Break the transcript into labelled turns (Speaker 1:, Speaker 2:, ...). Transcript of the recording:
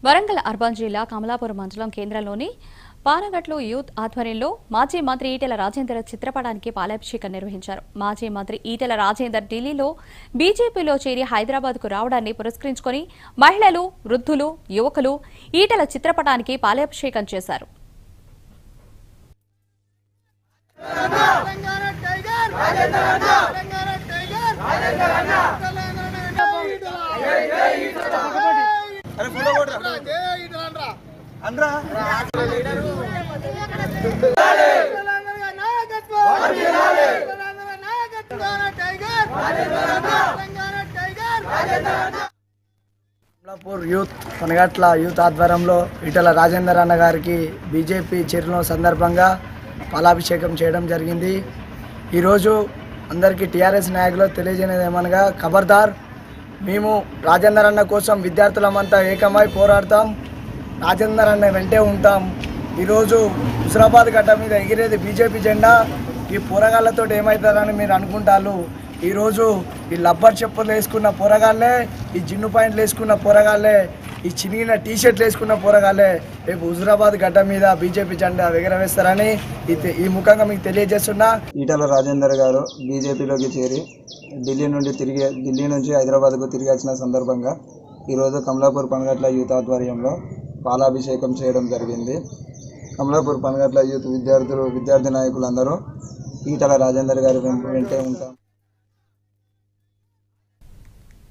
Speaker 1: Warangal urban జిల్లా కమలాపురం మండలం కేంద్రంలోని పానగట్లు యూత్ ఆధ్వర్యంలో మాజీ మంత్రి ఈటెల రాజేందర్ చిత్రపటానికి పాలాభిషేకం నిర్వహించారు మాజీ మంత్రి ఈటెల రాజేందర్ ఢిల్లీలో బీజేపీలో చేరి హైదరాబాద్కు రావడాన్ని పురస్కరించుకొని మహిళలు వృద్ధులు యువకులు ఈటెల చిత్రపటానికి పాలాభిషేకం చేశారు
Speaker 2: తెలంగాణ టైగర్ తెలంగాణ టైగర్
Speaker 3: అరే ఫోటో కొట్రా అనరా
Speaker 2: తెలంగాణ నాయకత్వం తెలంగాణ నాయకత్వం tiger Telangana tiger
Speaker 3: Kamalapur youth Panagatla youth ఆధ్వర్యంలో ఈటల రాజేందర్ అన్న గారికి బీజేపీ చేరిన సందర్భంగా పాలాభిషేకం చేయడం జరిగింది ఈరోజు అందరికీ టీఆర్ఎస్ నాయకులు తెలియజేయలేదు ఏమనగా ఖబర్దార్ మేము రాజేందర్ అన్న కోసం విద్యార్థులమంతా ఏకమై పోరాడతాం రాజేందర్ అన్న వెంటే ఉంటాం ఈరోజు హుజరాబాద్ గడ్డ మీద ఎగిరేది బీజేపీ జెండా ఈ పోరగాళ్ళతో ఏమవుతారని మీరు అనుకుంటారు ఈరోజు ఈ లబ్బర్ చెప్పులు వేసుకున్న పోరగాళ్ళే ఈ జిన్ను పాయింట్లు వేసుకున్న పోరగాళ్ళే ఈ చినిగిన టీ షర్ట్లు వేసుకున్న పోరగాళ్ళే రేపు హుజరాబాద్ గడ్డ మీద బీజేపీ జెండా ఎగరవేస్తారని ఈ తె- ఈ ముఖంగా మీకు తెలియజేస్తున్నా
Speaker 4: ఈటల రాజేందర్ గారు బీజేపీలోకి చేరి ఢిల్లీ నుండి తిరిగి ఢిల్లీ నుంచి హైదరాబాద్కు తిరిగి వచ్చిన సందర్భంగా ఈరోజు కమలాపూర్ పనగట్ల యూత్ ఆధ్వర్యంలో పాలాభిషేకం చేయడం జరిగింది కమలాపూర్ పనగట్ల యూత్ విద్యార్థులు విద్యార్థి నాయకులందరూ ఈటల రాజేందర్ గారి వెం- వెంటే ఉంటాం